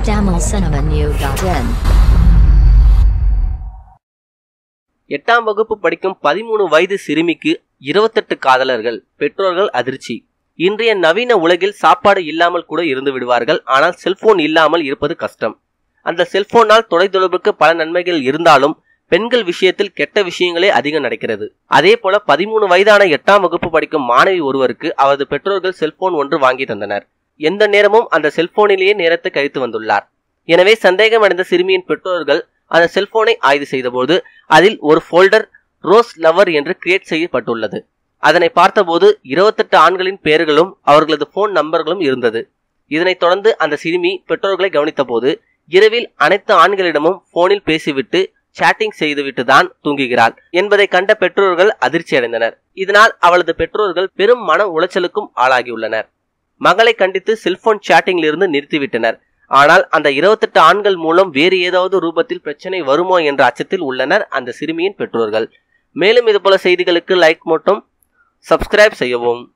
tamilcinemanew.in எட்டாம் வகுப்பு படிக்கும் பதிமூணு வயது சிறுமிக்கு இருபத்தெட்டு காதலர்கள் பெற்றோர்கள் அதிர்ச்சி இன்றைய நவீன உலகில் சாப்பாடு இல்லாமல் கூட இருந்து விடுவார்கள் ஆனால் செல்போன் இல்லாமல் இருப்பது கஷ்டம் அந்த செல்போனால் தொலைத்தொடர்புக்கு பல நன்மைகள் இருந்தாலும் பெண்கள் விஷயத்தில் கெட்ட விஷயங்களே அதிகம் நடக்கிறது அதே போல பதிமூணு வயதான எட்டாம் வகுப்பு படிக்கும் மாணவி ஒருவருக்கு அவரது பெற்றோர்கள் செல்போன் ஒன்று வாங்கி தந்தனர் எந்த நேரமும் அந்த செல்போனிலேயே நேரத்தை கழித்து வந்துள்ளார் எனவே சந்தேகம் அடைந்த சிறுமியின் பெற்றோர்கள் அந்த செல்போனை ஆய்வு செய்தபோது அதில் ஒரு ஃபோல்டர் ரோஸ் லவர் என்று கிரியேட் செய்யப்பட்டுள்ளது அதனை பார்த்தபோது இருபத்தெட்டு ஆண்களின் பெயர்களும் அவர்களது போன் நம்பர்களும் இருந்தது இதனைத் தொடர்ந்து அந்த சிறுமி பெற்றோர்களை கவனித்தபோது இரவில் அனைத்து ஆண்களிடமும் போனில் பேசிவிட்டு சாட்டிங் செய்துவிட்டு தான் தூங்குகிறாள் என்பதை கண்ட பெற்றோர்கள் அதிர்ச்சி அடைந்தனர் இதனால் அவளது பெற்றோர்கள் பெரும் மன உளைச்சலுக்கும் ஆளாகியுள்ளனர் மகளை கண்டித்து செல்போன் சாட்டிங்கில் இருந்து நிறுத்திவிட்டனர் ஆனால் அந்த இருபத்தெட்டு ஆண்கள் மூலம் வேறு ஏதாவது ரூபத்தில் பிரச்சனை வருமோ என்ற அச்சத்தில் உள்ளனர் அந்த சிறுமியின் பெற்றோர்கள் மேலும் இதுபோல செய்திகளுக்கு லைக் மட்டும் சப்ஸ்கிரைப் செய்யவும்